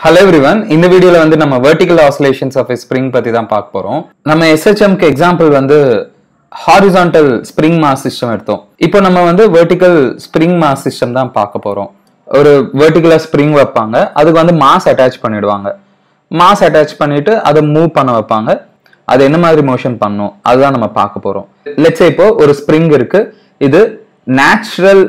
hello everyone இந்த வீடியோல வந்து நம்ம வெர்டிகல் ஆசிலேஷன்ஸ் ஆஃப் ஸ்ப்ரிங் பத்தி தான் பார்க்க போறோம் நம்ம எஸ்ஹெச்எம்க்கு எக்ஸாம்பிள் வந்து ஹாரிசான்டல் ஸ்ப்ரிங் மாஸ் சிஸ்டம் எடுத்தோம் இப்போ நம்ம வந்து வெர்டிகல் ஸ்ப்ரிங் மாஸ் சிஸ்டம் தான் பார்க்க போறோம் ஒரு வெர்டிகலா ஸ்ப்ரிங் வைப்பாங்க அதுக்கு வந்து மாஸ் அட்டாச் பண்ணிடுவாங்க மாஸ் அட்டாச் பண்ணிட்டு அதை மூவ் பண்ண வைப்பாங்க அது என்ன மாதிரி மோஷன் பண்ணும் அதுதான் நம்ம பார்க்க போறோம் லெட்ஸ் இப்போ ஒரு ஸ்ப்ரிங் இருக்கு இது நேச்சுரல்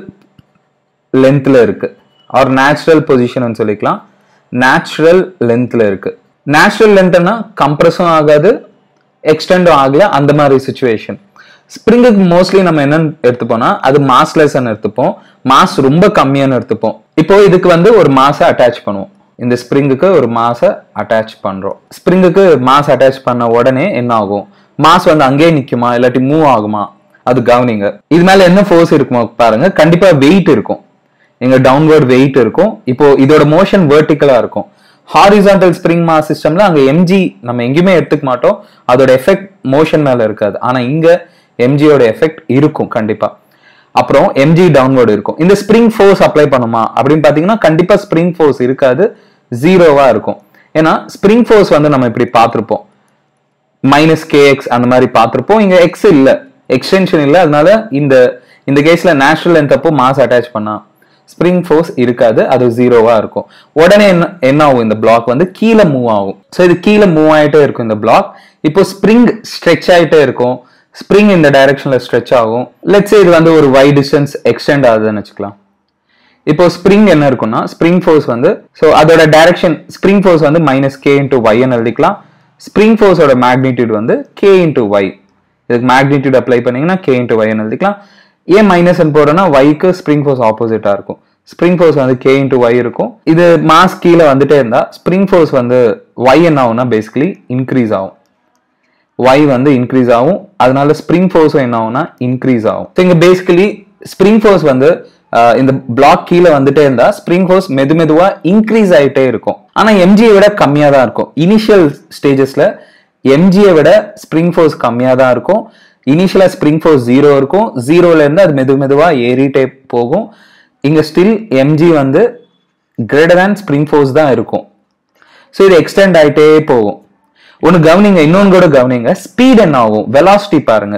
லென்த்ல இருக்கு ஆர் நேச்சுரல் பொசிஷன் சொல்லிக்கலாம் நேச்சுரல் லென்த்ல இருக்கு நேச்சுரல் லென்த்னா கம்ப்ரஸும் ஆகாது எக்ஸ்டெண்டும் ஆகல அந்த மாதிரி சுச்சுவேஷன் ஸ்ப்ரிங்குக்கு மோஸ்ட்லி நம்ம என்ன எடுத்துப்போம்னா அது மாஸ்லெஸ்ன்னு எடுத்துப்போம் மாஸ் ரொம்ப கம்மியான்னு எடுத்துப்போம் இப்போ இதுக்கு வந்து ஒரு மாசை அட்டாச் பண்ணுவோம் இந்த ஸ்ப்ரிங்குக்கு ஒரு மாசை அட்டாச் பண்றோம் ஸ்ப்ரிங்குக்கு மாஸ் அட்டாச் பண்ண உடனே என்ன ஆகும் மாஸ் வந்து அங்கேயே நிக்குமா இல்லாட்டி மூவ் ஆகுமா அது கவனிங்க இது மேல என்ன ஃபோர்ஸ் இருக்குமோ பாருங்க கண்டிப்பா வெயிட் இருக்கும் இங்க டவுன்வர்ட் வெயிட் இருக்கும் இப்போ இதோட மோஷன் வெர்டிக்கலா இருக்கும் ஹாரிசான்டல் ஸ்ப்ரிங் மாஸ் சிஸ்டம்ல அங்க எம்ஜி நம்ம எங்கேயுமே எடுத்துக்க மாட்டோம் அதோட எஃபெக்ட் மோஷன் மேல இருக்காது ஆனா இங்க எம்ஜியோட எஃபெக்ட் இருக்கும் கண்டிப்பா அப்புறம் எம்ஜி டவுன்வர்டு இருக்கும் இந்த ஸ்ப்ரிங் ஃபோர்ஸ் அப்ளை பண்ணுமா அப்படின்னு பாத்தீங்கன்னா கண்டிப்பா ஸ்ப்ரிங் ஃபோர்ஸ் இருக்காது ஜீரோவா இருக்கும் ஏன்னா ஸ்ப்ரிங் ஃபோர்ஸ் வந்து நம்ம இப்படி பார்த்திருப்போம் மைனஸ் கேஎக்ஸ் அந்த மாதிரி பார்த்திருப்போம் இங்க எக்ஸ் இல்ல எக்ஸ்டென்ஷன் இல்ல அதனால இந்த இந்த கேஸ்ல நேச்சுரல் லென்த் அப்போ மாஸ் அட்டாச் பண்ணா ஸ்ப்ரிங் ஃபோர்ஸ் இருக்காது அது ஜீரோவா இருக்கும் உடனே என்ன என்ன ஆகும் இந்த பிளாக் வந்து கீழே மூவ் ஆகும் ஸோ இது கீழே மூவ் ஆயிட்டே இருக்கும் இந்த பிளாக் இப்போ ஸ்ப்ரிங் ஸ்ட்ரெச் ஆயிட்டே இருக்கும் ஸ்ப்ரிங் இந்த டைரக்ஷன்ல ஸ்ட்ரெச் ஆகும் லெட்ஸ் இது வந்து ஒரு வை டிஸ்டன்ஸ் எக்ஸ்டெண்ட் ஆகுதுன்னு வச்சுக்கலாம் இப்போ ஸ்ப்ரிங் என்ன இருக்கும்னா ஸ்ப்ரிங் ஃபோர்ஸ் வந்து ஸோ அதோட டைரக்ஷன் ஸ்ப்ரிங் ஃபோர்ஸ் வந்து மைனஸ் கே இன்டூ ஒய்ன்னு எழுதிக்கலாம் ஸ்ப்ரிங் ஃபோர்ஸோட மேக்னிடியூட் வந்து கே இன்டூ ஒய் இதுக்கு மேக்னிடியூட் அப்ளை பண்ணீங்கன்னா கே இன்டூ ஒய்ன்னு எழுதிக்கலாம் ஏன் மைனஸ் போடுறோம்னா ஒய்க்கு ஸ்ப்ரிங் ஃபோர்ஸ் ஆப்போசிட்டா இருக்கும் ஸ்ப்ரிங் ஃபோர்ஸ் வந்து கே இன்டூ ஒய் இருக்கும் இது மாஸ் கீழே வந்துட்டே இருந்தா ஸ்ப்ரிங் ஃபோர்ஸ் வந்து ஒய் என்ன ஆகும்னா பேசிக்கலி இன்க்ரீஸ் ஆகும் ஒய் வந்து இன்க்ரீஸ் ஆகும் அதனால ஸ்ப்ரிங் ஃபோர்ஸும் என்ன ஆகும்னா இன்க்ரீஸ் ஆகும் ஸோ இங்க பேசிக்கலி ஸ்ப்ரிங் ஃபோர்ஸ் வந்து ஆஹ், இந்த பிளாக் கீழே வந்துட்டே இருந்தா ஸ்ப்ரிங் ஃபோர்ஸ் மெது மெதுவா இன்க்ரீஸ் ஆயிட்டே இருக்கும் ஆனா எம்ஜியை விட கம்மியா தான் இருக்கும் இனிஷியல் ஸ்டேஜஸ்ல எம்ஜியை விட ஸ்ப்ரிங் ஃபோர்ஸ் கம்மியா தான் இருக்கும் இனிஷியலா ஸ்ப்ரிங் ஃபோர்ஸ் ஜீரோ இருக்கும் ஜீரோல இருந்து அது மெது மெதுவா ஏறிட்டே போகும் இங்க ஸ்டில் எம்ஜி வந்து கிரேட்டர் தேன் ஸ்ப்ரிங் ஃபோர்ஸ் தான் இருக்கும் ஸோ இது எக்ஸ்டெண்ட் ஆயிட்டே போகும் ஒன்று கவனிங்க இன்னொன்று கூட கவனிங்க ஸ்பீட் என்ன ஆகும் வெலாசிட்டி பாருங்க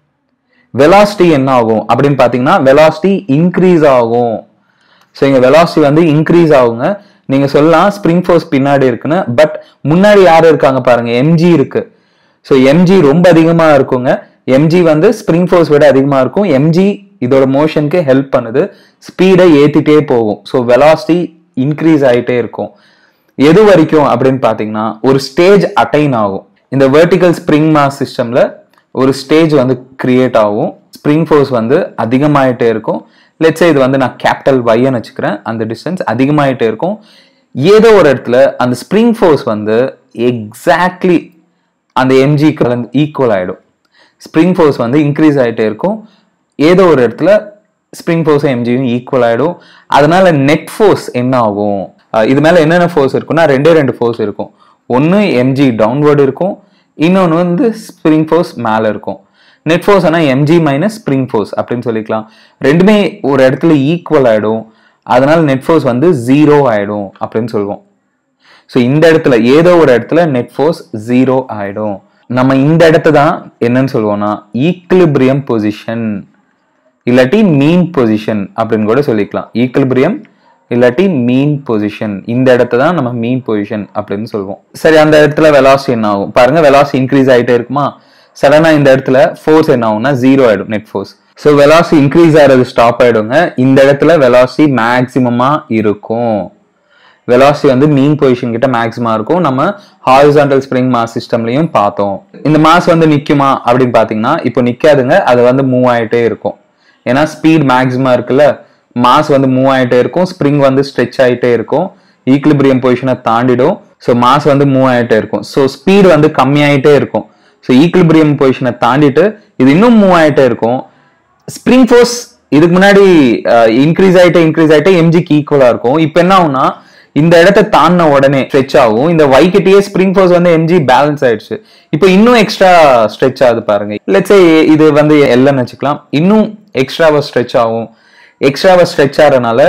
வெலாசிட்டி என்ன ஆகும் அப்படின்னு பார்த்தீங்கன்னா வெலாசிட்டி இன்க்ரீஸ் ஆகும் ஸோ இங்க வெலாசிட்டி வந்து இன்க்ரீஸ் ஆகுங்க நீங்க சொல்லலாம் ஸ்ப்ரிங் ஃபோர்ஸ் பின்னாடி இருக்குன்னு பட் முன்னாடி யார் இருக்காங்க பாருங்க எம்ஜி இருக்கு ஸோ எம்ஜி ரொம்ப அதிகமா இருக்குங்க எம்ஜி வந்து ஸ்ப்ரிங் ஃபோர்ஸ் விட அதிகமா இருக்கும் எம்ஜி இதோட மோஷனுக்கு ஹெல்ப் பண்ணுது ஸ்பீடை ஏத்திட்டே போகும் ஸோ வெலாசிட்டி இன்க்ரீஸ் ஆயிட்டே இருக்கும் எது வரைக்கும் அப்படின்னு பாத்தீங்கன்னா ஒரு ஸ்டேஜ் அட்டைன் ஆகும் இந்த வெர்டிகல் ஸ்ப்ரிங் மாஸ் சிஸ்டம்ல ஒரு ஸ்டேஜ் வந்து கிரியேட் ஆகும் ஸ்ப்ரிங் ஃபோர்ஸ் வந்து அதிகமாயிட்டே இருக்கும் லெட்ஸே இது வந்து நான் கேபிட்டல் வைன்னு வச்சுக்கிறேன் அந்த டிஸ்டன்ஸ் அதிகமாயிட்டே இருக்கும் ஏதோ ஒரு இடத்துல அந்த ஸ்ப்ரிங் ஃபோர்ஸ் வந்து எக்ஸாக்ட்லி அந்த எம்ஜிக்கு வந்து ஈக்குவல் ஆயிடும் ஸ்ப்ரிங் ஃபோர்ஸ் வந்து இன்க்ரீஸ் ஆயிட்டே இருக்கும் ஏதோ ஒரு இடத்துல ஸ்ப்ரிங் ஃபோர்ஸும் எம்ஜியும் ஈக்குவல் ஆயிடும் அதனால நெட் ஃபோர்ஸ் என்ன ஆகும் அஹ் இது மேல என்னென்ன ஃபோர்ஸ் இருக்கும்னா ரெண்டே ரெண்டு ஃபோர்ஸ் இருக்கும் ஒன்று எம்ஜி டவுன்வர்டு இருக்கும் இன்னொன்று வந்து ஸ்ப்ரிங் ஃபோர்ஸ் மேலே இருக்கும் நெட் ஃபோர்ஸ் ஆனால் எம்ஜி மைனஸ் ஸ்ப்ரிங் ஃபோர்ஸ் அப்படின்னு சொல்லிக்கலாம் ரெண்டுமே ஒரு இடத்துல ஈக்குவல் ஆயிடும் அதனால நெட் ஃபோர்ஸ் வந்து ஜீரோ ஆயிடும் அப்படின்னு சொல்லுவோம் ஸோ இந்த இடத்துல ஏதோ ஒரு இடத்துல நெட் ஃபோர்ஸ் ஜீரோ ஆயிடும் நம்ம இந்த இடத்த தான் என்னன்னு சொல்லுவோம்னா ஈக்குலிபிரியம் பொசிஷன் இல்லாட்டி மீன் பொசிஷன் அப்படின்னு கூட சொல்லிக்கலாம் ஈக்குலிபிரியம் இல்லாட்டி மீன் பொசிஷன் இந்த இடத்த தான் நம்ம மீன் பொசிஷன் அப்படின்னு சொல்லுவோம் சரி அந்த இடத்துல வெலாசிட்டி என்ன ஆகும் பாருங்க வெலாசிட்டி இன்க்ரீஸ் ஆயிட்டே இருக்குமா சடனா இந்த இடத்துல ஃபோர்ஸ் என்ன ஆகும்னா ஜீரோ ஆயிடும் net force so velocity increase ஆகிறது ஸ்டாப் ஆயிடுங்க இந்த இடத்துல வெலாசிட்டி மேக்சிமமா இருக்கும் வெலாசிட்டி வந்து மீன் பொசிஷன் கிட்ட மேக்ஸிமா இருக்கும் நம்ம ஹாரிசான்டல் ஸ்ப்ரிங் மாஸ் சிஸ்டம்லயும் பார்த்தோம் இந்த மாஸ் வந்து நிக்குமா அப்படின்னு பாத்தீங்கன்னா இப்போ நிக்காதுங்க அது வந்து மூவ் ஆயிட்டே இருக்கும் ஏன்னா ஸ்பீட் மேக்ஸிமா இருக்குல்ல மாஸ் வந்து மூவ் ஆயிட்டே இருக்கும் ஸ்ப்ரிங் வந்து ஸ்ட்ரெச் ஆயிட்டே இருக்கும் ஈக்குலிபிரியம் பொசிஷனை தாண்டிடும் ஸோ மாஸ் வந்து மூவ் ஆயிட்டே இருக்கும் ஸோ ஸ்பீட் வந்து கம்மியாயிட்டே இருக்கும் ஸோ ஈக்குலிபிரியம் பொசிஷனை தாண்டிட்டு இது இன்னும் மூவ் ஆயிட்டே இருக்கும் ஸ்ப்ரிங் ஃபோர்ஸ் இதுக்கு முன்னாடி இன்க்ரீஸ் ஆயிட்டே இன்க்ரீஸ் ஆயிட்டே எம்ஜிக்கு ஈக்குவலா இருக்கும் இப்போ என்ன ஆகும்னா இந்த இடத்த தாண்டின உடனே ஸ்ட்ரெச் ஆகும் இந்த வைக்கிட்டே ஸ்ப்ரிங் ஃபோர்ஸ் வந்து எம்ஜி பேலன்ஸ் ஆயிடுச்சு இப்போ இன்னும் எக்ஸ்ட்ரா ஸ்ட்ரெச் ஆகுது பாருங்க லெட்ஸ் இது வந்து எல்லைன்னு வச்சுக்கலாம் இன்னும் எக்ஸ்ட்ராவா ஸ்ட்ரெச் ஆகும் எக்ஸ்ட்ராவா ஸ்ட்ரெச் ஆகிறனால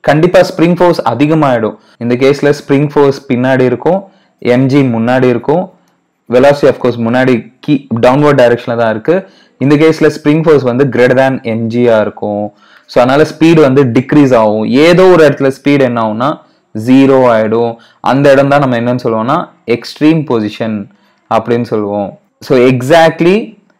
கண்டிப்பா ஸ்ப்ரிங் ஃபோர்ஸ் அதிகமாயிடும் இந்த கேஸ்ல ஸ்ப்ரிங் ஃபோர்ஸ் பின்னாடி இருக்கும் எம்ஜி முன்னாடி இருக்கும் வெலாசிட்டி ஆஃப் முன்னாடி கீ டவுன்வர்ட் டைரக்ஷன்ல தான் இருக்கு இந்த கேஸ்ல ஸ்ப்ரிங் ஃபோர்ஸ் வந்து கிரேட்டர் தேன் எம்ஜியா இருக்கும் ஸோ அதனால ஸ்பீடு வந்து டிக்ரீஸ் ஆகும் ஏதோ ஒரு இடத்துல ஸ்பீடு என்ன ஆகும்னா ஜீரோ ஆயிடும் அந்த இடம் தான் நம்ம என்னன்னு சொல்லுவோம்னா எக்ஸ்ட்ரீம் பொசிஷன் அப்படின்னு சொல்லுவோம் so exactly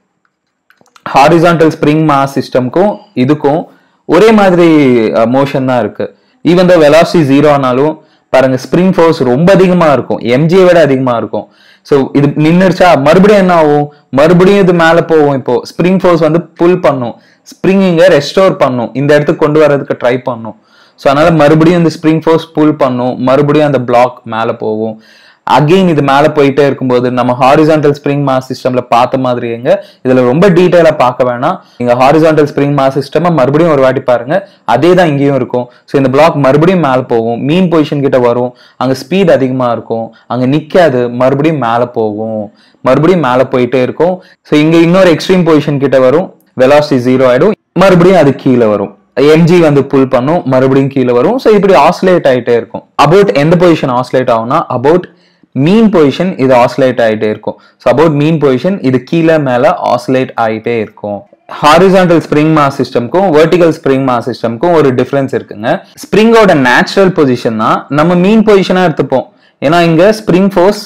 horizontal spring mass சிஸ்டம்க்கும் இதுக்கும் ஒரே மாதிரி மோஷன் தான் இருக்கு ஈவன் த வெலாசிட்டி ஜீரோ ஆனாலும் பாருங்க ஸ்ப்ரிங் ஃபோர்ஸ் ரொம்ப அதிகமா இருக்கும் எம்ஜியை விட அதிகமா இருக்கும் ஸோ இது நின்றுச்சா மறுபடியும் என்ன ஆகும் மறுபடியும் இது மேல போகும் இப்போ ஸ்ப்ரிங் ஃபோர்ஸ் வந்து புல் பண்ணும் ஸ்ப்ரிங் இங்க ரெஸ்டோர் பண்ணும் இந்த இடத்துக்கு கொண்டு வர்றதுக்கு ட்ரை பண்ணும் ஸோ அதனால மறுபடியும் இந்த ஸ்ப்ரிங் ஃபோர்ஸ் புல் பண்ணும் மறுபடியும் அந்த பிளாக் மேல போகும் அகெயின் இது மேல போயிட்டே இருக்கும்போது நம்ம ஹாரிசான்டல் ஸ்ப்ரிங் மாஸ் சிஸ்டம்ல பார்த்த மாதிரி எங்க இதுல ரொம்ப டீட்டெயிலா பார்க்க வேணாம் நீங்க ஹாரிசான்டல் ஸ்ப்ரிங் மாஸ் சிஸ்டம் மறுபடியும் ஒரு வாட்டி பாருங்க அதே தான் இங்கேயும் இருக்கும் ஸோ இந்த பிளாக் மறுபடியும் மேல போகும் மீன் பொசிஷன் கிட்ட வரும் அங்க ஸ்பீட் அதிகமா இருக்கும் அங்க நிக்காது மறுபடியும் மேல போகும் மறுபடியும் மேல போயிட்டே இருக்கும் ஸோ இங்க இன்னொரு எக்ஸ்ட்ரீம் பொசிஷன் கிட்ட வரும் வெலாசிட்டி ஜீரோ ஆயிடும் மறுபடியும் அது கீழே வரும் எம்ஜி வந்து புல் பண்ணும் மறுபடியும் கீழே வரும் ஸோ இப்படி ஆசிலேட் ஆயிட்டே இருக்கும் அபவுட் எந்த பொசிஷன் ஆசிலேட் ஆகும்னா அபவுட் மீன் பொசிஷன் இது ஆசிலேட் ஆயிட்டே இருக்கும் ஸோ அபவுட் மீன் பொசிஷன் இது கீழே மேல ஆசிலேட் ஆயிட்டே இருக்கும் ஹாரிசான்டல் ஸ்ப்ரிங் மாஸ் சிஸ்டம்க்கும் வெர்டிகல் ஸ்ப்ரிங் மாஸ் சிஸ்டம்க்கும் ஒரு டிஃபரன்ஸ் இருக்குங்க ஸ்ப்ரிங்கோட நேச்சுரல் பொசிஷன் தான் நம்ம மீன் பொசிஷனா எடுத்துப்போம் ஏன்னா இங்க ஸ்ப்ரிங் ஃபோர்ஸ்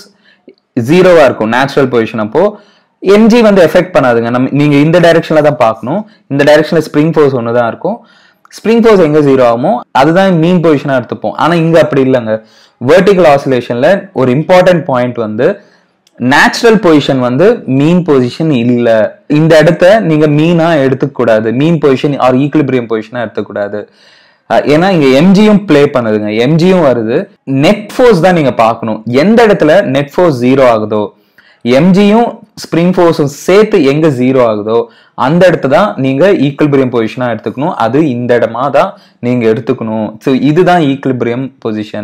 ஜீரோவா இருக்கும் நேச்சுரல் பொசிஷன் அப்போ எம்ஜி வந்து எஃபெக்ட் பண்ணாதுங்க நம்ம நீங்க இந்த டைரக்ஷன்ல தான் பார்க்கணும் இந்த டைரக்ஷன்ல ஸ்ப்ரிங் ஃபோர்ஸ் ஒன்று தான் இருக்கும் ஸ்ப்ரிங் ஃபோர்ஸ் எங்க ஜீரோ ஆகுமோ அதுதான் மீன் பொசிஷனா எடுத்துப்போம் ஆனா இங்க அப்படி இல்லைங்க வெர்டிகல் ஆசிலேஷன்ல ஒரு இம்பார்ட்டன்ட் பாயிண்ட் வந்து நேச்சுரல் பொசிஷன் வந்து மீன் பொசிஷன் இல்ல இந்த இடத்த நீங்க மீனா எடுத்துக்க கூடாது மீன் பொசிஷன் ஆர் ஈக்குலிபிரியம் பொசிஷனா எடுத்துக்கூடாது அஹ் ஏன்னா இங்க எம்ஜியும் ப்ளே பண்ணுதுங்க எம்ஜியும் வருது நெட் ஃபோர்ஸ் தான் நீங்க பார்க்கணும் எந்த இடத்துல நெட் ஃபோர்ஸ் ஜீரோ ஆகுதோ எம்ஜியும் ஸ்ப்ரிங் ஃபோர்ஸும் சேர்த்து எங்க ஜீரோ ஆகுதோ அந்த இடத்த தான் நீங்க ஈக்குலிபிரியம் பொசிஷனா எடுத்துக்கணும் அது இந்த இடமா தான் நீங்க எடுத்துக்கணும் ஸோ இதுதான் equilibrium position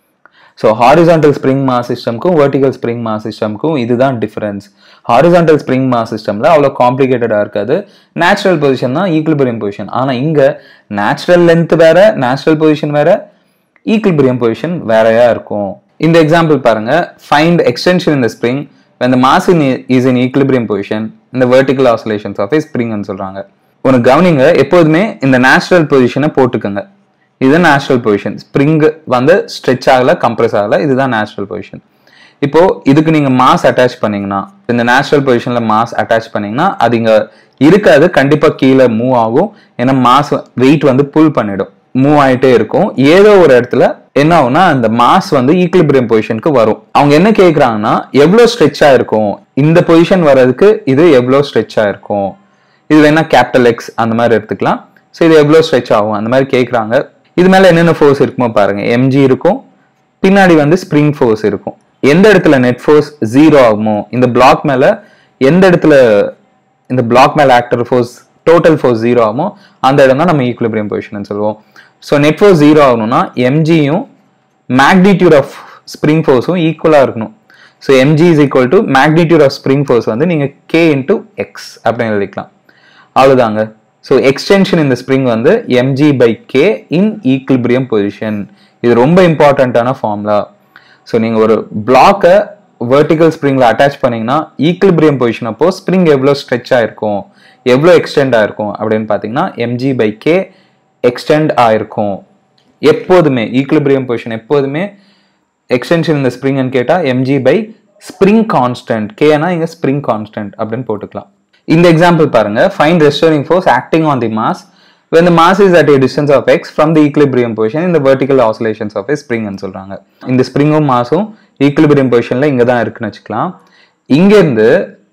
so horizontal spring mass சிஸ்டம்க்கும் வெர்டிகல் ஸ்ப்ரிங் மாஸ் சிஸ்டம்க்கும் இதுதான் டிஃபரன்ஸ் ஹாரிசான்டல் ஸ்ப்ரிங் மாஸ் சிஸ்டம்ல அவ்வளோ காம்ப்ளிகேட்டடாக இருக்காது நேச்சுரல் பொசிஷன் தான் ஈக்குலிபிரியம் பொசிஷன் ஆனால் இங்கே நேச்சுரல் லென்த் வேற நேச்சுரல் பொசிஷன் வேற ஈக்குலிபிரியம் பொசிஷன் வேறையா இருக்கும் இந்த எக்ஸாம்பிள் பாருங்க ஃபைண்ட் எக்ஸ்டென்ஷன் இந்த spring when the mass in is in equilibrium position in the vertical oscillations of a spring ன்னு சொல்றாங்க உனக்கு கவனிங்க எப்போதுமே இந்த நேச்சுரல் பொசிஷனை போட்டுக்கோங்க இது நேச்சுரல் பொசிஷன் ஸ்ப்ரிங் வந்து ஸ்ட்ரெச் ஆகல கம்ப்ரஸ் ஆகல இதுதான் நேச்சுரல் பொசிஷன் இப்போ இதுக்கு நீங்க மாஸ் அட்டாச் பண்ணீங்கன்னா இந்த நேச்சுரல் பொசிஷன்ல மாஸ் அட்டாச் பண்ணீங்கன்னா அது இங்க இருக்காது கண்டிப்பா கீழே மூவ் ஆகும் ஏன்னா மாஸ் வெயிட் வந்து புல் பண்ணிடும் மூவ் ஆயிட்டே இருக்கும் ஏதோ ஒரு இடத்துல என்ன ஆகும்னா அந்த மாஸ் வந்து ஈக்குலிபிரியம் பொசிஷனுக்கு வரும் அவங்க என்ன கேக்குறாங்கன்னா எவ்வளவு ஸ்ட்ரெச்சா இருக்கும் இந்த பொசிஷன் வர்றதுக்கு இது எவ்வளவு ஸ்ட்ரெச்சா இருக்கும் இது வேணா கேபிட்டல் எக்ஸ் அந்த மாதிரி எடுத்துக்கலாம் ஸோ இது எவ்வளோ ஸ்ட்ரெச் ஆகும் அந்த மாதிரி கேட்குறாங்க இது மேல என்னென்ன ஃபோர்ஸ் இருக்குமோ பாருங்க எம்ஜி இருக்கும் பின்னாடி வந்து ஸ்ப்ரிங் ஃபோர்ஸ் இருக்கும் எந்த இடத்துல நெட் ஃபோர்ஸ் ஜீரோ ஆகுமோ இந்த பிளாக் மேல எந்த இடத்துல இந்த பிளாக் மேல ஆக்டர் ஃபோர்ஸ் டோட்டல் ஃபோர்ஸ் ஜீரோ ஆகுமோ அந்த இடம் தான் நம்ம ஈக்குலிபிரியம் பொசிஷன் சொல்லுவோம் ஸோ நெட் ஃபோர்ஸ் ஜீரோ ஆகணும்னா எம்ஜியும் மேக்னிடியூட் ஆஃப் ஸ்ப்ரிங் ஃபோர்ஸும் ஈக்குவலாக இருக்கணும் so MG is equal to magnitude of spring force வந்து நீங்கள் கே இன்டூ எக்ஸ் அப்படின்னு எழுதிக்கலாம் அவ்வளோதாங்க ஸோ எக்ஸ்டென்ஷன் இந்த ஸ்ப்ரிங் வந்து MG by K in equilibrium position இது ரொம்ப இம்பார்ட்டண்ட்டான ஃபார்முலா ஸோ நீங்கள் ஒரு பிளாக்கை வெர்டிகல் ஸ்ப்ரிங்கில் அட்டாச் பண்ணீங்கன்னா ஈக்குலிபிரியம் பொசிஷன் அப்போ ஸ்ப்ரிங் எவ்வளோ ஸ்ட்ரெச் ஆயிருக்கும் எவ்வளோ எக்ஸ்டெண்ட் ஆயிருக்கும் அப்படின்னு பார்த்தீங்கன்னா எம்ஜி பை கே எக்ஸ்டெண்ட் ஆயிருக்கும் எப்போதுமே ஈக்குலிபிரியம் பொசிஷன் எப்போதுமே எக்ஸ்டென்ஷன் இந்த ஸ்ப்ரிங்னு கேட்டால் எம்ஜி பை ஸ்ப்ரிங் கான்ஸ்டன்ட் கேனா இங்கே ஸ்ப்ரிங் கான்ஸ்டன்ட் அப்படின்னு போட்டுக்கலாம் இந்த எக்ஸாம்பிள் பாருங்க find restoring force acting on the mass when the mass is at a distance of x from the equilibrium position in the vertical oscillations of a spring ன்னு சொல்றாங்க இந்த ஸ்ப்ரிங்கும் மாஸும் equilibrium பொசிஷன்ல இங்க தான் இருக்குன்னு வச்சுக்கலாம் இங்க இருந்து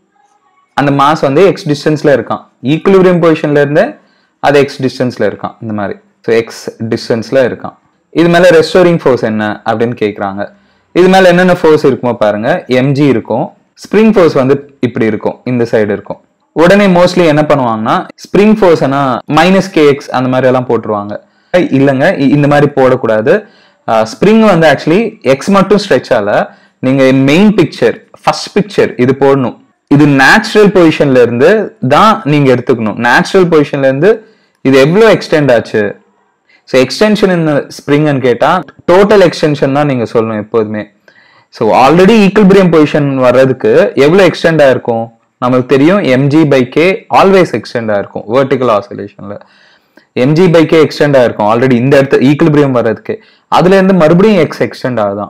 அந்த மாஸ் வந்து எக்ஸ் டிஸ்டன்ஸ்ல இருக்கான் ஈக்குலிபிரியம் பொசிஷன்ல இருந்து அது எக்ஸ் டிஸ்டன்ஸ்ல இருக்கான் இந்த மாதிரி ஸோ எக்ஸ் டிஸ்டன்ஸ்ல இருக்கான் இது மேல ரெஸ்டோரிங் ஃபோர்ஸ் என்ன அப்படின்னு கேக்குறாங்க இது மேல என்னென்ன ஃபோர்ஸ் இருக்குமோ பாருங்க எம்ஜி இருக்கும் ஸ்ப்ரிங் ஃபோர்ஸ் வந்து இப்படி இருக்கும் இந்த சைடு இருக்கும் உடனே மோஸ்ட்லி என்ன பண்ணுவாங்கன்னா ஸ்ப்ரிங் ஃபோர்ஸ்னா மைனஸ் கேஎக்ஸ் அந்த மாதிரி எல்லாம் போட்டுருவாங்க இல்லைங்க இ- இந்த மாதிரி போடக்கூடாது ஸ்ப்ரிங் வந்து ஆக்சுவலி எக்ஸ் மட்டும் ஸ்ட்ரெச் ஆல நீங்க மெயின் பிக்சர் ஃபர்ஸ்ட் பிக்சர் இது போடணும் இது நேச்சுரல் பொசிஷன்ல இருந்து தான் நீங்க எடுத்துக்கணும் நேச்சுரல் பொசிஷன்ல இருந்து இது எவ்வளவு எக்ஸ்டெண்ட் ஆச்சு ஸோ எக்ஸ்டென்ஷன் இன் ஸ்ப்ரிங்னு கேட்டால் டோட்டல் எக்ஸ்டென்ஷன் தான் நீங்கள் சொல்லணும் எப்போதுமே ஸோ ஆல்ரெடி ஈக்குல்பிரியம் பொசிஷன் வர்றதுக்கு எவ்வளோ எக்ஸ்டெண்ட் ஆயிருக்கும் நமக்கு தெரியும் MG by K always extend ஆயிருக்கும் வெர்டிகல் ஆசிலேஷனில் எம்ஜி பை கே எக்ஸ்டெண்ட் ஆயிருக்கும் ஆல்ரெடி இந்த இடத்து ஈக்குல்பிரியம் வர்றதுக்கு அதுல இருந்து மறுபடியும் எக்ஸ் எக்ஸ்டெண்ட் ஆகுதான்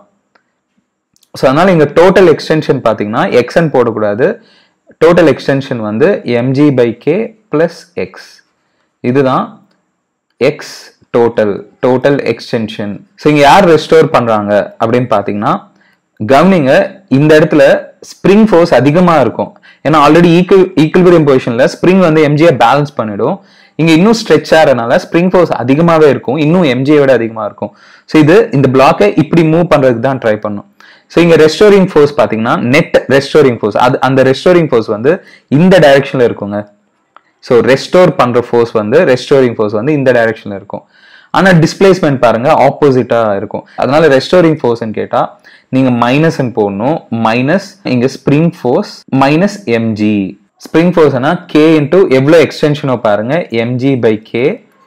ஸோ அதனால இங்க டோட்டல் எக்ஸ்டென்ஷன் பார்த்தீங்கன்னா எக்ஸ்என் போடக்கூடாது டோட்டல் எக்ஸ்டென்ஷன் வந்து MG by K plus X இதுதான் X total total extension so இங்க யார் ரெஸ்டோர் பண்றாங்க அப்படின்னு பார்த்தீங்கன்னா கவனிங்க இந்த இடத்துல ஸ்ப்ரிங் ஃபோர்ஸ் அதிகமா இருக்கும் ஏன்னா ஆல்ரெடி ஈக்குவல் ஈக்குவல்பிரியம் பொசிஷன்ல ஸ்ப்ரிங் வந்து எம்ஜியை பேலன்ஸ் பண்ணிடும் இங்க இன்னும் ஸ்ட்ரெச் ஆகிறதுனால ஸ்ப்ரிங் ஃபோர்ஸ் அதிகமாவே இருக்கும் இன்னும் எம்ஜியை விட அதிகமா இருக்கும் ஸோ இது இந்த பிளாக்கை இப்படி மூவ் பண்றதுக்கு தான் ட்ரை பண்ணும் ஸோ இங்க ரெஸ்டோரிங் ஃபோர்ஸ் பாத்தீங்கன்னா நெட் ரெஸ்டோரிங் ஃபோர்ஸ் அது அந்த ரெஸ்டோரிங் ஃபோர்ஸ் வந்து இந்த டைரக்ஷன்ல இருக்குங்க ஸோ ரெஸ்டோர் பண்ற ஃபோர்ஸ் வந்து ரெஸ்டோரிங் ஃபோர்ஸ் வந்து இந்த டைரக்ஷன்ல இருக்கும் ஆனா டிஸ்பிளேஸ்மெண்ட் பாருங்க ஆப்போசிட்டா இருக்கும் அதனால ரெஸ்டோரிங் ஃபோர்ஸ்னு கேட்டா நீங்க மைனஸ் போடணும் மைனஸ் இங்க spring force minus MG spring ஃபோர்ஸ்னா கே இன்டூ எவ்வளோ எக்ஸ்டென்ஷனோ பாருங்க MG by K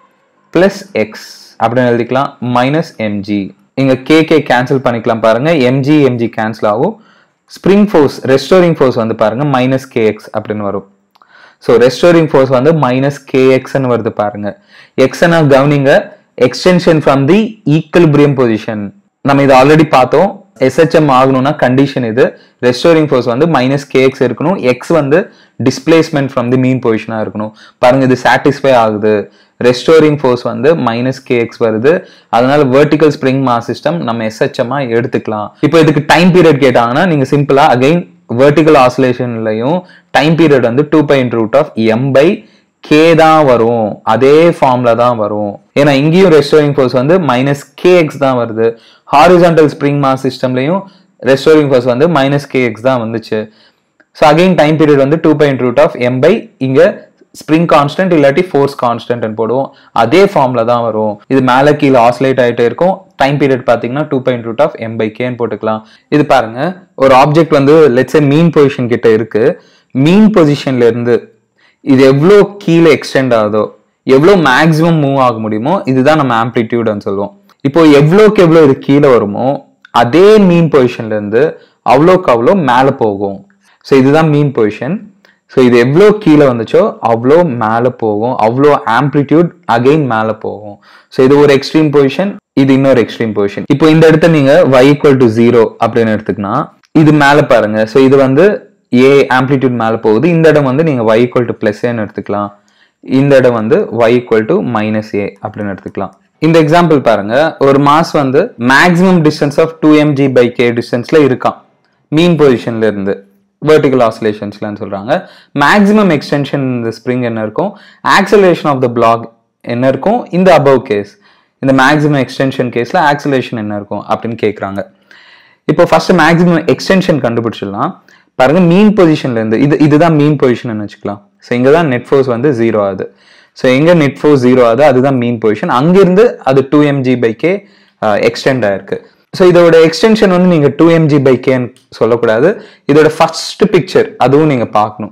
plus X அப்படின்னு எழுதிக்கலாம் மைனஸ் எம்ஜி இங்க கே கே கேன்சல் பண்ணிக்கலாம் பாருங்க எம்ஜி எம்ஜி கேன்சல் ஆகும் ஸ்ப்ரிங் ஃபோர்ஸ் ரெஸ்டோரிங் ஃபோர்ஸ் வந்து பாருங்க மைனஸ் கே எக்ஸ் அப்படின்னு வரும் ஸோ ரெஸ்டோரிங் ஃபோர்ஸ் வந்து மைனஸ் கே எக்ஸ்ன்னு வருது பாருங்க எக்ஸ்னா கவனிங்க extension from the equilibrium position நம்ம இது ஆல்ரெடி பார்த்தோம் எஸ்ஹெச்எம் ஆகணும்னா கண்டிஷன் இது ரெஸ்டோரிங் ஃபோர்ஸ் வந்து மைனஸ் கேஎக்ஸ் இருக்கணும் எக்ஸ் வந்து டிஸ்பிளேஸ்மெண்ட் ஃப்ரம் தி மீன் பொசிஷனாக இருக்கணும் பாருங்க இது சாட்டிஸ்ஃபை ஆகுது ரெஸ்டோரிங் ஃபோர்ஸ் வந்து மைனஸ் கேஎக்ஸ் வருது அதனால வெர்டிகல் ஸ்ப்ரிங் மாஸ் சிஸ்டம் நம்ம எஸ்ஹெச்எம்மா எடுத்துக்கலாம் இப்போ இதுக்கு டைம் பீரியட் கேட்டாங்கன்னா நீங்க சிம்பிளா அகைன் வெர்டிகல் ஆசிலேஷன்லையும் டைம் பீரியட் வந்து two pi root of M by K தான் வரும் அதே ஃபார்ம்ல தான் வரும் ஏன்னா இங்கேயும் ரெஸ்டோரிங் ஃபோர்ஸ் வந்து மைனஸ் கே எக்ஸ் தான் வருது ஹாரிசான்டல் ஸ்ப்ரிங் மாஸ் சிஸ்டம்லையும் ரெஸ்டோரிங் ஃபோர்ஸ் வந்து மைனஸ் கே எக்ஸ் தான் வந்துச்சு ஸோ அகைன் டைம் பீரியட் வந்து two pi root of M by இங்க ஸ்ப்ரிங் கான்ஸ்டன்ட் இல்லாட்டி ஃபோர்ஸ் கான்ஸ்டன்ட் போடுவோம் அதே ஃபார்ம்ல தான் வரும் இது மேலே கீழே ஆசிலேட் ஆகிட்டே இருக்கும் டைம் பீரியட் பார்த்தீங்கன்னா two point root of M by கேன்னு போட்டுக்கலாம் இது பாருங்க ஒரு ஆப்ஜெக்ட் வந்து லெட்ஸ் மீன் பொசிஷன் கிட்ட இருக்கு மீன் பொசிஷன்ல இருந்து இது எவ்வளோ கீழே எக்ஸ்டெண்ட் ஆகுதோ எவ்வளோ மேக்ஸிமம் மூவ் ஆக முடியுமோ இதுதான் நம்ம ஆம்ப்ளிடியூட்னு சொல்லுவோம் இப்போ எவ்வளோக்கு எவ்வளோ இது கீழே வருமோ அதே மீன் பொசிஷன்ல இருந்து அவ்வளோக்கு அவ்வளோ மேலே போகும் ஸோ இதுதான் மீன் பொசிஷன் ஸோ இது எவ்வளோ கீழே வந்துச்சோ அவ்வளோ மேலே போகும் அவ்வளோ ஆம்ப்ளிடியூட் அகைன் மேலே போகும் ஸோ இது ஒரு எக்ஸ்ட்ரீம் பொசிஷன் இது இன்னொரு எக்ஸ்ட்ரீம் பொசிஷன் இப்போ இந்த இடத்த நீங்க y ஈக்குவல் டு ஜீரோ அப்படின்னு எடுத்துக்கினா இது மேலே பாருங்க ஸோ இது வந்து ஏ ஆம்ப்ளிடியூட் மேலே போகுது இந்த இடம் வந்து நீங்க y ஈக்குவல் டு பிளஸ் ஏன்னு எடுத்துக்கலாம் இந்த இடம் வந்து y equal to minus A அப்படின்னு எடுத்துக்கலாம் இந்த எக்ஸாம்பிள் பாருங்க ஒரு மாஸ் வந்து maximum distance of two MG by K டிஸ்டன்ஸ்ல இருக்கான் மீன் பொசிஷன்ல இருந்து வெர்டிகல் ஆசிலேஷன்ஸ்லன்னு சொல்றாங்க மேக்ஸிமம் எக்ஸ்டென்ஷன் இந்த ஸ்ப்ரிங் என்ன இருக்கும் ஆக்சலேஷன் ஆஃப் த பிளாக் என்ன இருக்கும் இந்த அபவ் கேஸ் இந்த மேக்ஸிமம் எக்ஸ்டென்ஷன் கேஸ்ல ஆக்சலேஷன் என்ன இருக்கும் அப்படின்னு கேட்குறாங்க இப்போ ஃபர்ஸ்ட் மேக்ஸிமம் எக்ஸ்டென்ஷன் கண்டுபிடிச்சிடலாம் பாருங்க மீன் பொசிஷன்ல இருந்து இது இதுதான் மீன் பொசிஷன் வச்சுக்கலாம் ஸோ இங்க தான் நெட் ஃபோர்ஸ் வந்து ஜீரோ ஆகுது ஸோ எங்க நெட் ஃபோர்ஸ் ஜீரோ ஆகுது அதுதான் மீன் பொசிஷன் அங்கிருந்து அது two MG by K extend ஆயிருக்கு ஸோ இதோட எக்ஸ்டென்ஷன் வந்து நீங்க டூ எம்ஜி பை கேன்னு சொல்லக்கூடாது இதோட ஃபர்ஸ்ட் பிக்சர் அதுவும் நீங்க பார்க்கணும்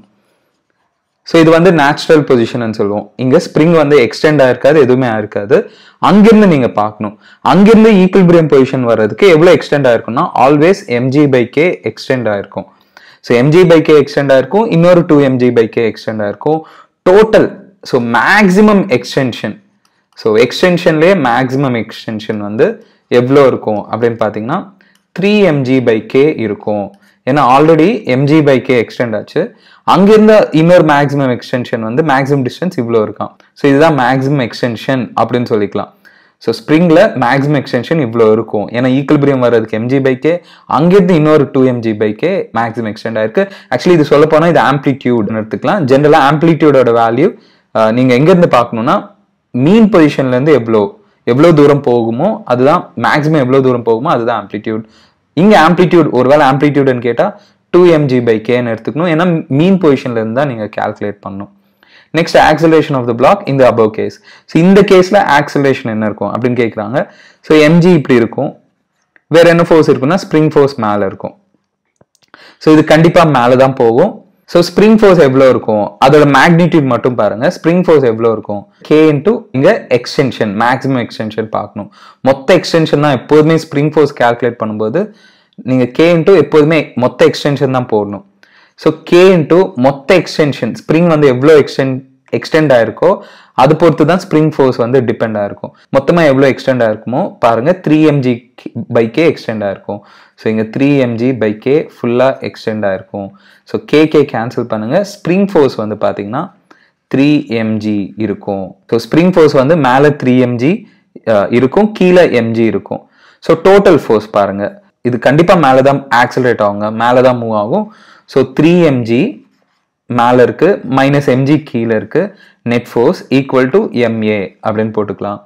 ஸோ இது வந்து நேச்சுரல் பொசிஷன் சொல்லுவோம் இங்க ஸ்ப்ரிங் வந்து எக்ஸ்டெண்ட் ஆயிருக்காது எதுவுமே ஆயிருக்காது அங்கிருந்து நீங்க பார்க்கணும் அங்கிருந்து ஈக்குவல்பிரியம் பொசிஷன் வர்றதுக்கு எவ்வளவு எக்ஸ்டெண்ட் ஆயிருக்கும்னா always MG by K extend ஆயிருக்கும் so MG by K extend ஆயிருக்கும் இன்னொரு two MG by K extend ஆயிருக்கும் total so maximum extension so எக்ஸ்டென்ஷன்லேயே மேக்ஸிமம் எக்ஸ்டென்ஷன் வந்து எவ்வளோ இருக்கும் அப்படின்னு பார்த்தீங்கன்னா த்ரீ எம்ஜி பை கே இருக்கும் ஏன்னா already MG by K extend ஆச்சு அங்கிருந்த இன்னொரு மேக்ஸிமம் எக்ஸ்டென்ஷன் வந்து மேக்ஸிமம் டிஸ்டன்ஸ் இவ்வளோ இருக்கான் ஸோ இதுதான் மேக்ஸிமம் எக்ஸ்டென்ஷன் அப்படின்னு சொல்லிக்கலாம் ஸோ ஸ்ப்ரிங்ல மேக்ஸிமம் எக்ஸ்டென்ஷன் இவ்வளோ இருக்கும் ஏன்னா ஈக்குவல்பிரியம் வர்றதுக்கு எம்ஜி பைக்கே அங்கிருந்து இன்னொரு two MG by K maximum extend ஆயிருக்கு ஆக்சுவலி இது சொல்ல போனால் இது ஆம்ப்ளிடியூட்னு எடுத்துக்கலாம் ஜென்ரலாக ஆம்ப்ளிடியூடோட வேல்யூ நீங்கள் எங்கேருந்து பார்க்கணும்னா மீன் பொசிஷன்ல இருந்து எவ்வளோ எவ்வளோ தூரம் போகுமோ அதுதான் மேக்ஸிமம் எவ்வளோ தூரம் போகுமோ அதுதான் ஆம்ப்ளிடியூட் இங்கே ஆம்ப்ளிடியூட் ஒருவேளை ஆம்ப்ளிடியூட்னு கேட்டால் டூ எம்ஜி பை கேன்னு எடுத்துக்கணும் ஏன்னா மீன் பொசிஷன்ல இருந்து தான் நீங்கள் கால்குலேட் பண்ணணும் next acceleration of the block இந்த அபவ் கேஸ் ஸோ இந்த கேஸில் ஆக்சலேஷன் என்ன இருக்கும் அப்படின்னு கேட்குறாங்க ஸோ எம்ஜி இப்படி இருக்கும் வேற என்ன ஃபோர்ஸ் இருக்குன்னா ஸ்ப்ரிங் ஃபோர்ஸ் மேலே இருக்கும் ஸோ இது கண்டிப்பாக மேலே தான் போகும் ஸோ ஸ்ப்ரிங் ஃபோர்ஸ் எவ்வளோ இருக்கும் அதோட மேக்னிடியூட் மட்டும் பாருங்க ஸ்ப்ரிங் ஃபோர்ஸ் எவ்வளோ இருக்கும் கே இன்டூ இங்க எக்ஸ்டென்ஷன் மேக்ஸிமம் எக்ஸ்டென்ஷன் பார்க்கணும் மொத்த எக்ஸ்டென்ஷன் தான் எப்போதுமே ஸ்ப்ரிங் ஃபோர்ஸ் கால்குலேட் பண்ணும்போது நீங்க கே இன்டூ எப்போதுமே மொத்த எக்ஸ்டென்ஷன் தான் போடணும் ஸோ கே இன்டூ மொத்த எக்ஸ்டென்ஷன் ஸ்ப்ரிங் வந்து எவ்வளோ எக்ஸ்டென்ட் எக்ஸ்டெண்ட் ஆயிருக்கோ அது பொறுத்து தான் ஸ்ப்ரிங் ஃபோர்ஸ் வந்து டிபெண்ட் ஆயிருக்கும் மொத்தமாக எவ்வளோ எக்ஸ்டெண்ட் ஆயிருக்குமோ பாருங்க three MG by K extend ஆயிருக்கும் ஸோ இங்கே த்ரீ எம்ஜி பை கே ஃபுல்லாக எக்ஸ்டெண்ட் ஆயிருக்கும் ஸோ கே கே கேன்சல் பண்ணுங்க ஸ்ப்ரிங் ஃபோர்ஸ் வந்து பார்த்தீங்கன்னா த்ரீ எம்ஜி இருக்கும் ஸோ ஸ்ப்ரிங் ஃபோர்ஸ் வந்து மேலே த்ரீ எம்ஜி இருக்கும் கீழே எம்ஜி இருக்கும் ஸோ டோட்டல் ஃபோர்ஸ் பாருங்க இது கண்டிப்பாக மேலே தான் ஆக்சலரேட் ஆகுங்க மேலே தான் மூவ் ஆகும் ஸோ த்ரீ எம்ஜி மேலே இருக்கு மைனஸ் எம்ஜி கீழே இருக்கு net force equal to MA அப்படின்னு போட்டுக்கலாம்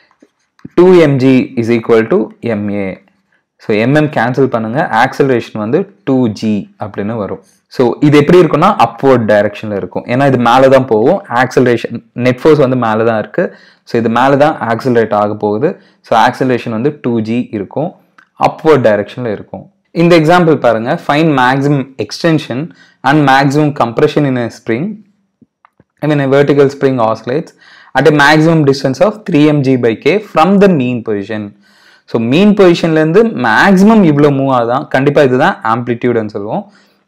two MG is equal to MA so MM cancel பண்ணுங்க ஆக்சலரேஷன் வந்து டூ ஜி அப்படின்னு வரும் ஸோ இது எப்படி இருக்கும்னா அப்வர்ட் டைரக்ஷனில் இருக்கும் ஏன்னா இது மேலே தான் போகும் ஆக்சலரேஷன் நெட் ஃபோர்ஸ் வந்து மேலே தான் இருக்கு ஸோ இது மேலே தான் ஆக்சலரேட் ஆக போகுது ஸோ ஆக்சலரேஷன் வந்து டூ ஜி இருக்கும் அப்வர்ட் டைரக்ஷனில் இருக்கும் இந்த எக்ஸாம்பிள் பாருங்க fine maximum extension and maximum compression in a spring when a vertical spring oscillates at a maximum distance of 3 mg by k from the mean position so mean பொசிஷன்லேருந்து maximum இவ்வளோ move ஆகுதான் கண்டிப்பாக இதுதான் ஆம்ப்ளிடியூடுன்னு சொல்லுவோம்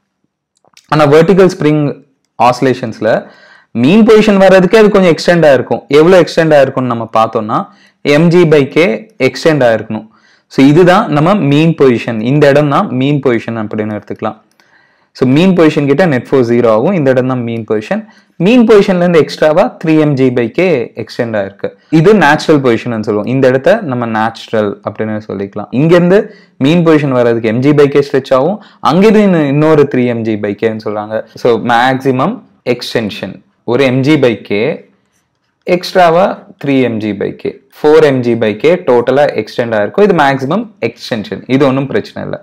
ஆனால் vertical spring ஆசிலேஷன்ஸில் mean position வர்றதுக்கே அது கொஞ்சம் எக்ஸ்டெண்ட் ஆயிருக்கும் எவ்வளோ எக்ஸ்டெண்ட் ஆயிருக்கும்னு நம்ம பார்த்தோம்னா எம்ஜி பை கே எக்ஸ்டெண்ட் ஆயிருக்கணும் ஸோ இதுதான் நம்ம மீன் பொசிஷன் இந்த இடம் தான் மீன் பொசிஷன் அப்படின்னு எடுத்துக்கலாம் ஸோ மீன் பொசிஷன் கிட்ட நெட் ஃபோர் ஜீரோ ஆகும் இந்த இடம் தான் மீன் பொசிஷன் மீன் பொசிஷன்ல இருந்து எக்ஸ்ட்ராவா three MG by K extend ஆயிருக்கு இது நேச்சுரல் பொசிஷன் சொல்லுவோம் இந்த இடத்த நம்ம நேச்சுரல் அப்படின்னு சொல்லிக்கலாம் இங்க இருந்து மீன் பொசிஷன் வர்றதுக்கு எம்ஜி பை கே ஸ்ட்ரெச் ஆகும் அங்கிருந்து இன்னும் இன்னொரு த்ரீ எம்ஜி பை கேன்னு சொல்றாங்க ஸோ மேக்ஸிமம் எக்ஸ்டென்ஷன் ஒரு எம்ஜி பை கே எக்ஸ்ட்ராவா three MG by K four MG by K டோட்டலாக எக்ஸ்டெண்ட் ஆயிருக்கும் இது மேக்ஸிமம் எக்ஸ்டென்ஷன் இது ஒன்றும் பிரச்சனை இல்லை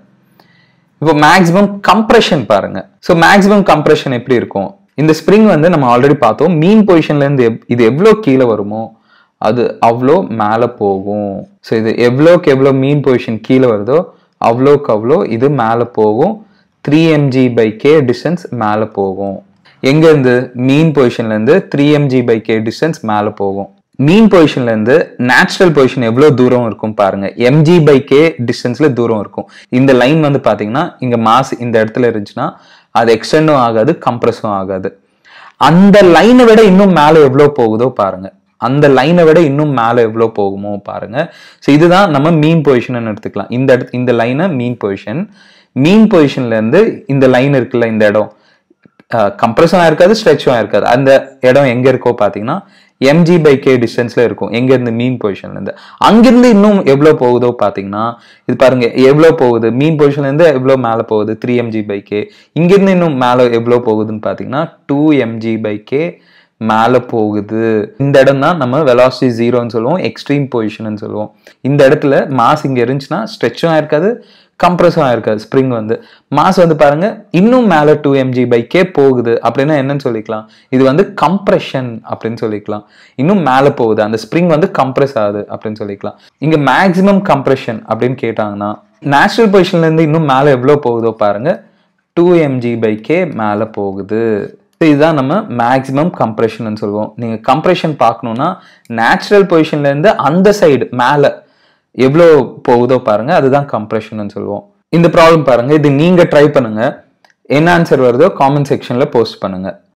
இப்போ மேக்ஸிமம் கம்ப்ரெஷன் பாருங்க ஸோ மேக்ஸிமம் கம்ப்ரெஷன் எப்படி இருக்கும் இந்த ஸ்ப்ரிங் வந்து நம்ம ஆல்ரெடி பார்த்தோம் மீன் பொசிஷன்ல இருந்து எப்- இது எவ்வளோ கீழே வருமோ அது அவ்வளோ மேலே போகும் ஸோ இது எவ்வளோக்கு எவ்வளோ மீன் பொசிஷன் கீழே வருதோ அவ்வளோக்கு அவ்வளோ இது மேலே போகும் three MG by K distance மேலே போகும் எங்கேருந்து மீன் பொசிஷன்ல இருந்து three MG by K distance மேலே போகும் மீன் பொசிஷன்ல இருந்து நேச்சுரல் பொசிஷன் எவ்வளவு தூரம் இருக்கும் பாருங்க எம்ஜி பை கே டிஸ்டன்ஸ்ல தூரம் இருக்கும் இந்த லைன் வந்து பாத்தீங்கன்னா இங்க மாஸ் இந்த இடத்துல இருந்துச்சுன்னா அது எக்ஸ்டெண்டும் ஆகாது கம்ப்ரஸும் ஆகாது அந்த லைனை விட இன்னும் மேல எவ்வளவு போகுதோ பாருங்க அந்த லைனை விட இன்னும் மேல எவ்வளவு போகுமோ பாருங்க ஸோ இதுதான் நம்ம மீன் பொசிஷன் எடுத்துக்கலாம் இந்த இடத்து இந்த லைனை மீன் பொசிஷன் மீன் பொசிஷன்ல இருந்து இந்த லைன் இருக்குல்ல இந்த இடம் கம்ப்ரஸும் ஆயிருக்காது ஸ்ட்ரெச்சும் ஆயிருக்காது அந்த இடம் எங்க இருக்கோ பாத்தீங்கன்னா எம்ஜி பை கே டிஸ்டன்ஸ்ல இருக்கும் எங்க இருந்து மீன் பொசிஷன்ல இருந்து அங்கிருந்து இன்னும் எவ்வளவு போகுதோ பாத்தீங்கன்னா இது பாருங்க எவ்வளவு போகுது மீன் பொசிஷன்ல இருந்து எவ்வளவு மேல போகுது த்ரீ எம்ஜி பை கே இங்கிருந்து இன்னும் மேல எவ்வளவு போகுதுன்னு பாத்தீங்கன்னா டூ எம்ஜி பை கே மேல போகுது இந்த இடம் தான் நம்ம வெலாசிட்டி ஜீரோன்னு சொல்லுவோம் எக்ஸ்ட்ரீம் பொசிஷன் சொல்லுவோம் இந்த இடத்துல மாஸ் இங்க இருந்துச்சுன்னா ஸ்ட்ரெச்சும் ஆயிருக்காது கம்ப்ரஸும் ஆயிருக்காது ஸ்ப்ரிங் வந்து மாஸ் வந்து பாருங்க இன்னும் மேல டூ எம்ஜி பை கே போகுது அப்படின்னா என்னன்னு சொல்லிக்கலாம் இது வந்து கம்ப்ரெஷன் அப்படின்னு சொல்லிக்கலாம் இன்னும் மேல போகுது அந்த ஸ்ப்ரிங் வந்து கம்ப்ரெஸ் ஆகுது அப்படின்னு சொல்லிக்கலாம் இங்க மேக்ஸிமம் கம்ப்ரெஷன் அப்படின்னு கேட்டாங்கன்னா நேச்சுரல் பொசிஷன்ல இருந்து இன்னும் மேல எவ்வளவு போகுதோ பாருங்க டூ எம்ஜி பை கே மேல போகுது So இதுதான் நம்ம மேக்ஸிமம் கம்ப்ரெஷன் சொல்லுவோம் நீங்க கம்ப்ரெஷன் பார்க்கணும்னா நேச்சுரல் பொசிஷன்ல இருந்து அந்த சைடு மேல எவ்வளோ போகுதோ பாருங்க அதுதான் கம்ப்ரெஷன் சொல்லுவோம் இந்த ப்ராப்ளம் பாருங்க இது நீங்க ட்ரை பண்ணுங்க என்ன ஆன்சர் வருதோ காமெண்ட் செக்ஷன்ல போஸ்ட் பண்ணுங்க